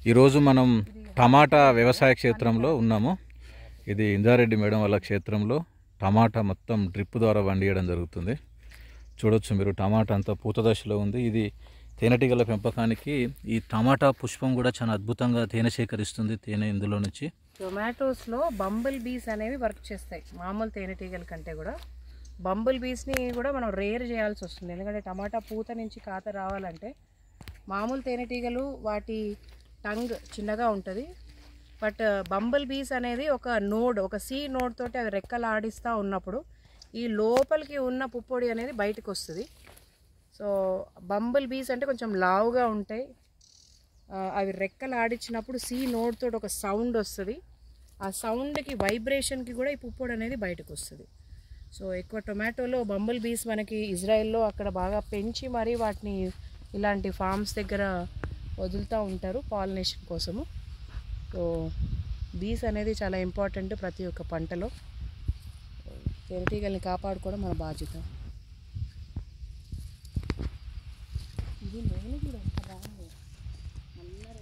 ఈరోజు మనం టమాటా వ్యవసాయ క్షేత్రంలో ఉన్నాము ఇది ఇందారెడ్డి మేడం వాళ్ళ క్షేత్రంలో టమాటా మొత్తం డ్రిప్ ద్వారా వండియడం జరుగుతుంది చూడొచ్చు మీరు టమాటా అంతా పూత దశలో ఉంది ఇది తేనెటీగల పెంపకానికి ఈ టమాటా పుష్పం కూడా చాలా అద్భుతంగా తేనె సేకరిస్తుంది తేనె ఇందులో నుంచి టొమాటోస్లో బంబుల్ బీస్ అనేవి వర్క్ చేస్తాయి మామూలు తేనెటీగల కంటే కూడా బంబుల్ బీస్ని కూడా మనం రేర్ చేయాల్సి వస్తుంది ఎందుకంటే టమాటా పూత నుంచి కాత రావాలంటే మామూలు తేనెటీగలు వాటి టంగ్ చిన్నగా ఉంటుంది బట్ బంబుల్ బీస్ అనేది ఒక నోడ్ ఒక సి నోడ్ తోటి అవి రెక్కలు ఆడిస్తూ ఉన్నప్పుడు ఈ లోపలికి ఉన్న పుప్పొడి అనేది బయటకు వస్తుంది సో బంబుల్ బీస్ అంటే కొంచెం లావుగా ఉంటాయి ఆ, అవి రెక్కలు ఆడించినప్పుడు సి నోడ్ తోటి ఒక సౌండ్ వస్తుంది ఆ సౌండ్కి వైబ్రేషన్కి కూడా ఈ పుప్పొడి అనేది బయటకు వస్తుంది సో ఎక్కువ టొమాటోలో బంబుల్ బీస్ మనకి ఇజ్రాయెల్లో అక్కడ బాగా పెంచి మరీ వాటిని ఇలాంటి ఫార్మ్స్ దగ్గర వదులుతూ ఉంటారు పాలినేషన్ కోసము సో బీస్ అనేది చాలా ఇంపార్టెంట్ ప్రతి ఒక్క పంటలో తేనెటీగల్ని కాపాడుకోవడం మన బాధ్యత ఇది నేను కూడా ఎంత బాగుంది నల్లగా